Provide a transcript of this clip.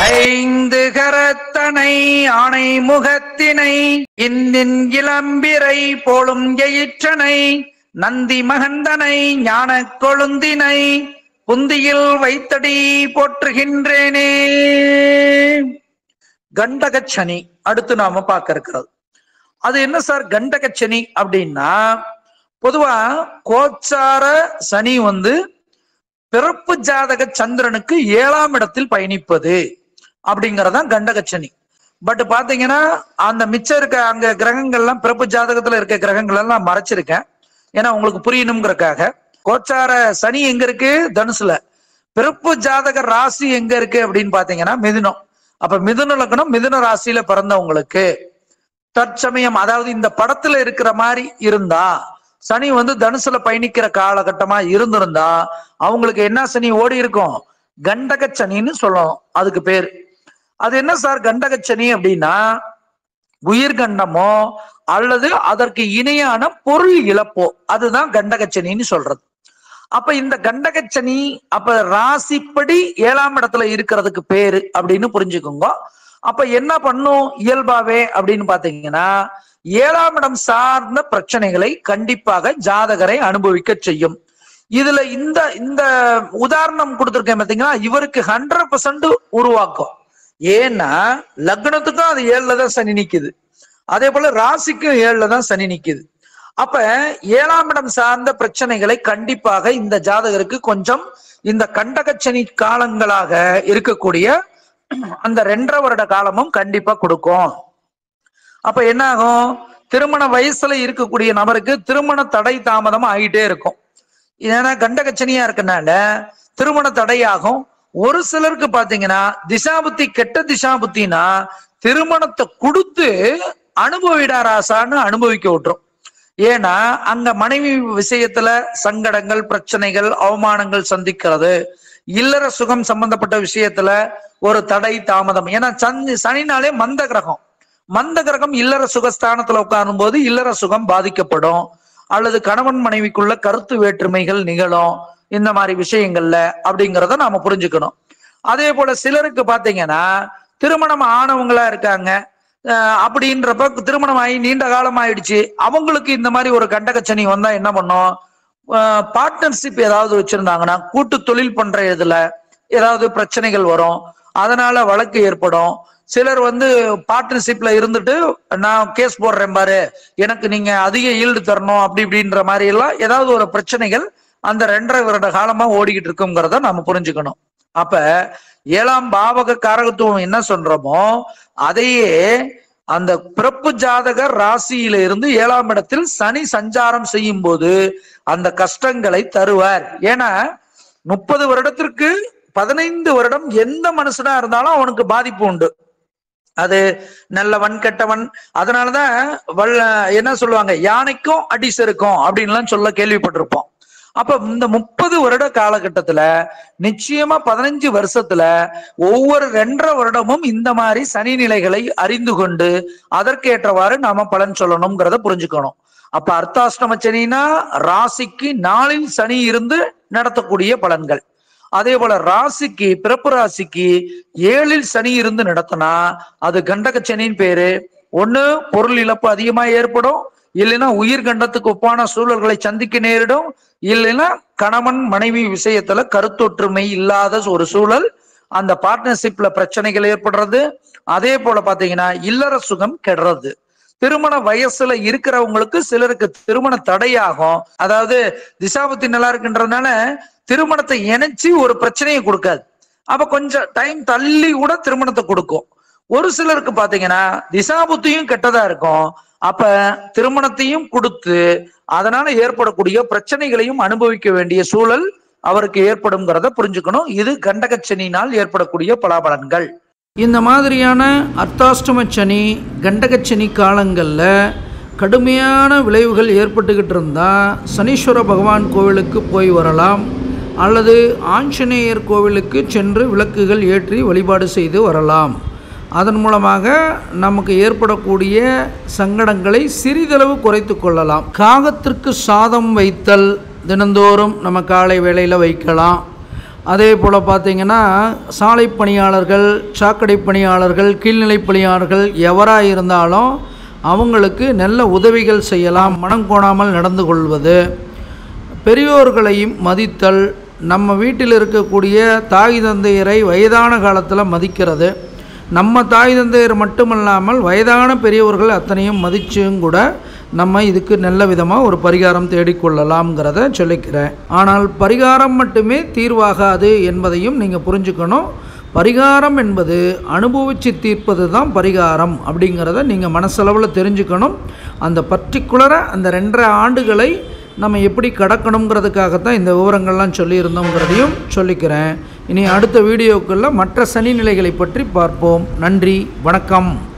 ஐந்து கரத்தனை ஆணை முகத்தினை இந்தின் இளம்பிரை போலும் எயிற்றனை நந்தி மகந்தனை ஞான கொழுந்தினை புந்தியில் வைத்தடி போற்றுகின்றேனே கண்டகச்சனி அடுத்து நாம பார்க்க இருக்கிறது அது என்ன சார் கண்டகச்சனி அப்படின்னா பொதுவா கோச்சார சனி வந்து பிறப்பு ஜாதக சந்திரனுக்கு ஏழாம் இடத்தில் பயணிப்பது அப்படிங்கறதான் கண்டகச்சனி பட் பாத்தீங்கன்னா அந்த மிச்சம் இருக்க அங்க கிரகங்கள்லாம் பிறப்பு ஜாதகத்துல இருக்க கிரகங்கள் எல்லாம் நான் மறைச்சிருக்கேன் ஏன்னா உங்களுக்கு புரியணுங்கிறக்காக கோச்சார சனி எங்க இருக்கு தனுசுல பிறப்பு ஜாதக ராசி எங்க இருக்கு அப்படின்னு பாத்தீங்கன்னா மிதுனம் அப்ப மிதுன லக்னம் மிதுன ராசியில பிறந்தவங்களுக்கு தற்சமயம் அதாவது இந்த படத்துல இருக்கிற மாதிரி இருந்தா சனி வந்து தனுசுல பயணிக்கிற காலகட்டமா இருந்திருந்தா அவங்களுக்கு என்ன சனி ஓடி இருக்கும் கண்டக சனின்னு சொல்லணும் அதுக்கு பேர் அது என்ன சார் கண்டக சனி அப்படின்னா உயிர்கண்டமோ அல்லது அதற்கு இணையான பொருள் இழப்போ அதுதான் கண்டகச்சனின்னு சொல்றது அப்ப இந்த கண்டகச்சனி அப்ப ராசிப்படி ஏழாம் இடத்துல இருக்கிறதுக்கு பேரு அப்படின்னு புரிஞ்சுக்கோங்க அப்ப என்ன பண்ணும் இயல்பாவே அப்படின்னு பாத்தீங்கன்னா ஏழாம் இடம் சார்ந்த பிரச்சனைகளை கண்டிப்பாக ஜாதகரை அனுபவிக்க செய்யும் இதுல இந்த இந்த உதாரணம் கொடுத்திருக்கேன் பாத்தீங்கன்னா இவருக்கு ஹண்ட்ரட் பர்சன்ட் உருவாக்கும் ஏன்னா லக்னத்துக்கும் அது ஏழுல தான் சனி நிக்குது அதே போல ராசிக்கும் ஏழுல தான் சனி நிக்குது அப்ப ஏழாம் இடம் சார்ந்த பிரச்சனைகளை கண்டிப்பாக இந்த ஜாதகருக்கு கொஞ்சம் இந்த கண்டகச்சனி காலங்களாக இருக்கக்கூடிய அந்த ரெண்டரை வருட காலமும் கண்டிப்பா கொடுக்கும் அப்ப என்ன ஆகும் திருமண வயசுல இருக்கக்கூடிய நபருக்கு திருமண தடை தாமதம் ஆகிட்டே இருக்கும் ஏன்னா கண்டகச்சனியா இருக்கனால திருமண தடையாகும் ஒரு சிலருக்கு பாத்தீங்கன்னா திசாபுத்தி கெட்ட திசாபுத்தினா திருமணத்தை கொடுத்து அனுபவிடாராசான்னு அனுபவிக்க விட்டுரும் ஏன்னா அங்க மனைவி விஷயத்துல சங்கடங்கள் பிரச்சனைகள் அவமானங்கள் சந்திக்கிறது இல்லற சுகம் சம்பந்தப்பட்ட விஷயத்துல ஒரு தடை தாமதம் ஏன்னா சனி சனினாலே மந்த கிரகம் மந்த கிரகம் இல்லற சுகஸ்தானத்துல உட்காரும் போது இல்லற சுகம் பாதிக்கப்படும் அல்லது கணவன் மனைவிக்குள்ள கருத்து வேற்றுமைகள் நிகழும் இந்த மாதிரி விஷயங்கள்ல அப்படிங்கிறத நாம புரிஞ்சுக்கணும் அதே போல சிலருக்கு பாத்தீங்கன்னா திருமணம் ஆனவங்களா இருக்காங்க அஹ் அப்படின்றப்ப திருமணம் ஆகி நீண்ட காலம் ஆயிடுச்சு அவங்களுக்கு இந்த மாதிரி ஒரு கண்டகச்சனி வந்தா என்ன பண்ணும் பார்ட்னர்ஷிப் ஏதாவது வச்சிருந்தாங்கன்னா கூட்டு தொழில் பண்ற இதுல ஏதாவது பிரச்சனைகள் வரும் அதனால வழக்கு ஏற்படும் சிலர் வந்து பார்ட்னர்ஷிப்ல இருந்துட்டு நான் கேஸ் போடுறேன் பாரு எனக்கு நீங்க அதிக ஈல்டு தரணும் அப்படி இப்படின்ற மாதிரி எல்லாம் ஏதாவது ஒரு பிரச்சனைகள் அந்த ரெண்டரை வருட காலமா ஓடிக்கிட்டு இருக்குங்கிறத நம்ம புரிஞ்சுக்கணும் அப்ப ஏழாம் பாவக காரகத்துவம் என்ன சொல்றோமோ அதையே அந்த பிறப்பு ஜாதக ராசியில இருந்து ஏழாம் இடத்தில் சனி சஞ்சாரம் செய்யும் போது அந்த கஷ்டங்களை தருவார் ஏன்னா முப்பது வருடத்திற்கு பதினைந்து வருடம் எந்த மனுஷனா இருந்தாலும் அவனுக்கு பாதிப்பு உண்டு அது நல்லவன் கெட்டவன் அதனாலதான் வல்ல என்ன சொல்லுவாங்க யானைக்கும் அடிசருக்கும் அப்படின்லாம் சொல்ல கேள்விப்பட்டிருப்போம் அப்ப இந்த முப்பது வருட காலகட்டத்துல நிச்சயமா பதினஞ்சு வருஷத்துல ஒவ்வொரு ரெண்டரை வருடமும் இந்த மாதிரி சனி நிலைகளை அறிந்து கொண்டு அதற்கேற்றவாறு நாம பலன் சொல்லணுங்கிறத புரிஞ்சுக்கணும் அப்ப அர்த்தாஷ்டம சனினா ராசிக்கு நாளில் சனி இருந்து நடத்தக்கூடிய பலன்கள் அதே போல ராசிக்கு பிறப்பு ராசிக்கு ஏழில் சனி இருந்து நடத்தினா அது கண்டக சனின்னு பேரு ஒண்ணு பொருள் இழப்பு அதிகமா ஏற்படும் இல்லைன்னா உயிர் கண்டத்துக்கு ஒப்பான சூழல்களை சந்திக்க நேரிடும் இல்லைன்னா கணவன் மனைவி விஷயத்துல கருத்தொற்றுமை இல்லாத ஒரு சூழல் அந்த பார்ட்னர்ஷிப்ல பிரச்சனைகள் ஏற்படுறது அதே போல பாத்தீங்கன்னா இல்லற சுகம் கெடுறது திருமண வயசுல இருக்கிறவங்களுக்கு சிலருக்கு திருமண தடையாகும் அதாவது திசாபத்தி நல்லா இருக்குன்றதுனால திருமணத்தை இணைச்சு ஒரு பிரச்சனையை கொடுக்காது அப்ப கொஞ்சம் டைம் தள்ளி கூட திருமணத்தை கொடுக்கும் ஒரு சிலருக்கு பாத்தீங்கன்னா திசாபுத்தியும் கெட்டதா இருக்கும் அப்ப திருமணத்தையும் கொடுத்து அதனால ஏற்படக்கூடிய பிரச்சனைகளையும் அனுபவிக்க வேண்டிய சூழல் அவருக்கு ஏற்படுங்கிறத புரிஞ்சுக்கணும் இது கண்டகச்சனினால் ஏற்படக்கூடிய பலாபலன்கள் இந்த மாதிரியான அர்த்தாஷ்டம சனி கண்டகச்சனி காலங்களில் கடுமையான விளைவுகள் ஏற்பட்டுக்கிட்டு இருந்தால் சனீஸ்வர பகவான் கோவிலுக்கு போய் வரலாம் அல்லது ஆஞ்சநேயர் கோவிலுக்கு சென்று விளக்குகள் ஏற்றி வழிபாடு செய்து வரலாம் அதன் மூலமாக நமக்கு ஏற்படக்கூடிய சங்கடங்களை சிறிதளவு குறைத்து கொள்ளலாம் காகத்திற்கு சாதம் வைத்தல் தினந்தோறும் நம்ம காலை வேளையில் வைக்கலாம் அதே போல் பார்த்தீங்கன்னா சாலை பணியாளர்கள் சாக்கடை பணியாளர்கள் கீழ்நிலை பணியாளர்கள் எவராக இருந்தாலும் அவங்களுக்கு நல்ல உதவிகள் செய்யலாம் மனம் கோணாமல் நடந்து கொள்வது பெரியோர்களையும் மதித்தல் நம்ம வீட்டில் இருக்கக்கூடிய தாய் தந்தையரை வயதான காலத்தில் மதிக்கிறது நம்ம தாய் தந்தையர் மட்டுமல்லாமல் வயதான பெரியவர்கள் அத்தனையும் மதிச்சும் கூட நம்ம இதுக்கு நல்ல விதமாக ஒரு பரிகாரம் தேடிக்கொள்ளலாம்ங்கிறத சொல்லிக்கிறேன் ஆனால் பரிகாரம் மட்டுமே தீர்வாகாது என்பதையும் நீங்கள் புரிஞ்சுக்கணும் பரிகாரம் என்பது அனுபவித்து தீர்ப்பது தான் பரிகாரம் அப்படிங்கிறத நீங்கள் மனசளவில் தெரிஞ்சுக்கணும் அந்த பர்டிகுலராக அந்த ரெண்டரை ஆண்டுகளை நம்ம எப்படி கடக்கணுங்கிறதுக்காகத்தான் இந்த விவரங்கள்லாம் சொல்லியிருந்தோங்கிறதையும் சொல்லிக்கிறேன் இனி அடுத்த வீடியோக்களில் மற்ற சனி நிலைகளை பற்றி பார்ப்போம் நன்றி வணக்கம்